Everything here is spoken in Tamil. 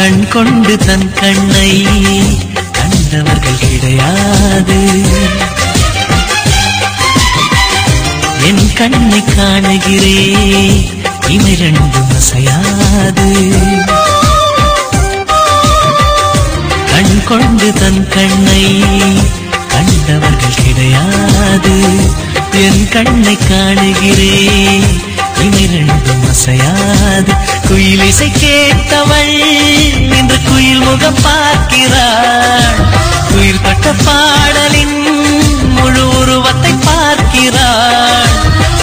கண் கொண்டு தன் கண்ணை கண்டவர்கள் கிடையாது என் கண்ணை காணுகிறேன் இமை ரெண்டும் அசையாது கண் கொண்டு தன் கண்ணை கண்டவர்கள் கிடையாது என் கண்ணை காணுகிறேன் இமை ரெண்டும் அசையாது குயில் இசை கேட்டவள் இன்று குயில் முகம் பார்க்கிறாள் உயிர் தொட்ட பாடலின் முழு உருவத்தை பார்க்கிறாள்